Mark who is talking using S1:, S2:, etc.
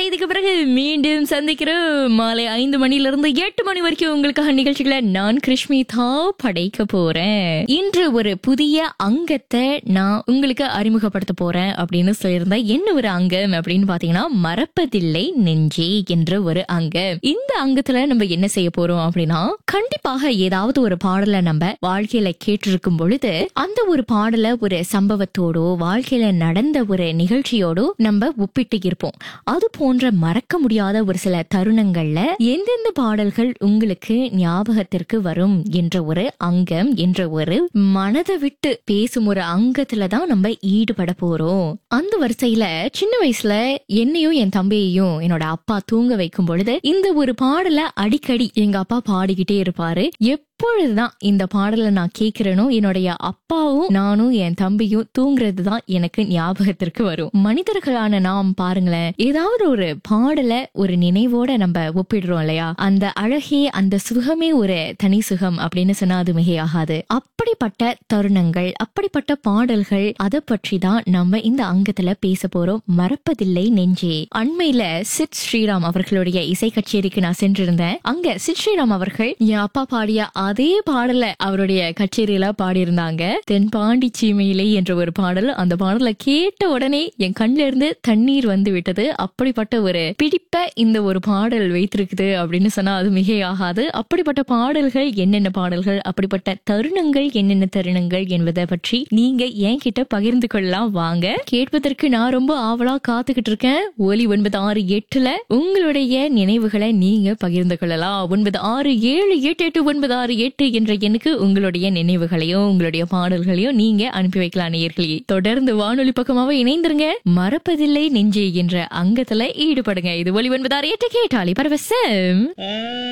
S1: செய்திக்கு பிறகு மீண்டும் சந்திக்கிறோம் மாலை ஐந்து மணில இருந்து எட்டு மணி வரைக்கும் உங்களுக்காக நிகழ்ச்சிகளை நான் கிருஷ்மிதா படைக்க போறேன் இன்று ஒரு புதிய அங்கத்தை நான் உங்களுக்கு அறிமுகப்படுத்த போறேன் அப்படின்னு சொல்லியிருந்தேன் என்ன ஒரு அங்கம் அப்படின்னு பாத்தீங்கன்னா மறப்பதில்லை நெஞ்சே என்ற ஒரு அங்கம் இந்த அங்கத்துல நம்ம என்ன செய்ய போறோம் அப்படின்னா கண்டிப்பாக ஏதாவது ஒரு பாடலை நம்ம வாழ்க்கையில கேட்டிருக்கும் பொழுது அந்த ஒரு பாடலை ஒரு சம்பவத்தோடோ வாழ்க்கையில நடந்த ஒரு நிகழ்ச்சியோடோ நம்ம ஒப்பிட்டு இருப்போம் அது போன்ற மறக்க முடியாத ஒரு சில தருணங்கள்ல எந்தெந்த பாடல்கள் உங்களுக்கு ஞாபகத்திற்கு வரும் என்ற ஒரு அங்கம் என்ற ஒரு மனதை விட்டு பேசும் ஒரு அங்கத்துல தான் நம்ம ஈடுபட போறோம் அந்த வரிசையில சின்ன வயசுல என்னையும் என் தம்பியையும் என்னோட அப்பா தூங்க வைக்கும் பொழுது இந்த ஒரு பாடலை அடிக்கடி எங்க அப்பா பாடிக்கிட்டே இருப்பாரு எப்பொழுதுதான் இந்த பாடலை நான் கேட்கிறேனோ என்னுடைய அப்பாவும் நானும் என் தம்பியும் தூங்குறது தான் எனக்கு ஞாபகத்திற்கு வரும் மனிதர்களான நாம் பாருங்களேன் ஏதாவது ஒரு பாடலை ஒரு நினைவோட நம்ம ஒப்பிடுறோம் இல்லையா அந்த அழகே அந்த சுகமே ஒரு தனி சுகம் அப்படின்னு சொன்னா அது மிகையாகாது அப்படிப்பட்ட தருணங்கள் அப்படிப்பட்ட பாடல்கள் அதை பற்றி தான் நம்ம இந்த அங்கத்துல பேச போறோம் மறப்பதில்லை நெஞ்சே அண்மையில சித் ஸ்ரீராம் அவர்களுடைய இசை கச்சேரிக்கு நான் சென்றிருந்தேன் அங்க சித் ஸ்ரீராம் அவர்கள் என் அப்பா பாடிய அதே பாடல அவருடைய கச்சேரியில பாடியிருந்தாங்க தென்பாண்டி சீமையிலே என்ற ஒரு பாடல் அந்த பாடலை கேட்ட உடனே என் கண்ல இருந்து தண்ணீர் வந்து விட்டது அப்படிப்பட்ட ஒரு பிடிப்ப இந்த ஒரு பாடல் வைத்திருக்குது அப்படின்னு சொன்னா அது மிகையாகாது அப்படிப்பட்ட பாடல்கள் என்னென்ன பாடல்கள் அப்படிப்பட்ட தருணங்கள் என்னென்ன தருணங்கள் என்பதை பற்றி நீங்க என்கிட்ட பகிர்ந்து கொள்ளலாம் வாங்க கேட்பதற்கு நான் ரொம்ப ஆவலா காத்துக்கிட்டு இருக்கேன் ஒலி ஒன்பது ஆறு எட்டுல உங்களுடைய நினைவுகளை நீங்க பகிர்ந்து கொள்ளலாம் ஒன்பது ஆறு ஏழு எட்டு எட்டு ஒன்பது ஆறு எட்டு என்ற எண்ணுக்கு உங்களுடைய நினைவுகளையும் உங்களுடைய பாடல்களையும் நீங்க அனுப்பி வைக்கலாம் நேயர்களே தொடர்ந்து வானொலி பக்கமாவே இணைந்திருங்க மறப்பதில்லை நெஞ்சே என்ற அங்கத்துல ஈடுபடுங்க இது ஒலி ஒன்பது ஆறு எட்டு கேட்டாலே பரவசம்